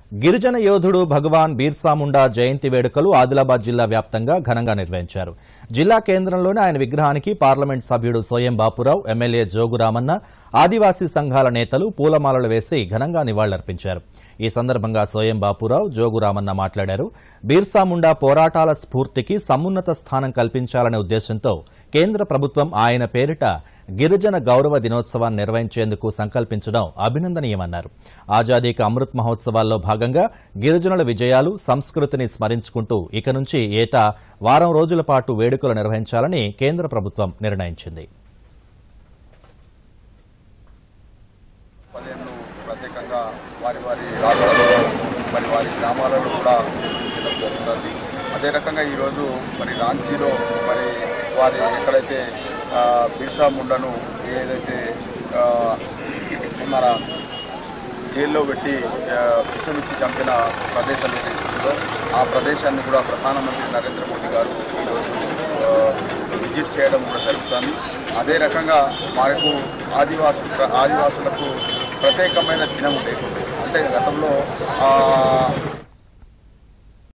గిరిజన యోధుడు భగవాన్ బీర్సా ముండా జయంతి వేడుకలు ఆదిలాబాద్ జిల్లా వ్యాప్తంగా ఘనంగా నిర్వహించారు జిల్లా కేంద్రంలోని ఆయన విగ్రహానికి పార్లమెంట్ సభ్యుడు సోయం బాపురావు ఎమ్మెల్యే జోగురామన్న ఆదివాసీ సంఘాల నేతలు పూలమాలలు వేసి ఘనంగా నివాళులర్పించారు ఈ సందర్భంగా సోయం బాపురావు జోగురామన్న మాట్లాడారు బీర్సా ముండా పోరాటాల స్ఫూర్తికి సమున్నత స్థానం కల్పించాలనే ఉద్దేశంతో కేంద్ర ప్రభుత్వం ఆయన పేరిట గిరిజన గౌరవ దినోత్సవాన్ని నిర్వహించేందుకు సంకల్పించడం అభినందనీయమన్నారు ఆజాదీకి అమృత్ మహోత్సవాల్లో భాగంగా గిరిజనుల విజయాలు సంస్కృతిని స్మరించుకుంటూ ఇక నుంచి ఏటా వారం రోజుల పాటు వేడుకలు నిర్వహించాలని కేంద్ర ప్రభుత్వం నిర్ణయించింది పదిహేను ప్రత్యేకంగా వారి వారి రాష్ట్రాల్లో మరి వారి గ్రామాలలో కూడా చేయడం జరుగుతుంది అదే రకంగా ఈరోజు మరి రాంచీలో మరి వారి ఎక్కడైతే ఆ, బిర్సా ముండను ఏదైతే ఆ, మన జైల్లో పెట్టి ఆ, విషమిచ్చి చంపిన ప్రదేశం ఏదైతే ఉందో ఆ ప్రదేశాన్ని కూడా ప్రధానమంత్రి నరేంద్ర మోదీ గారు ఈరోజు ఆ, విజిట్ చేయడం కూడా జరుగుతుంది అదే రకంగా మనకు ఆదివాసు ఆదివాసులకు ప్రత్యేకమైన దినం ఉండేది అంటే గతంలో ఆ,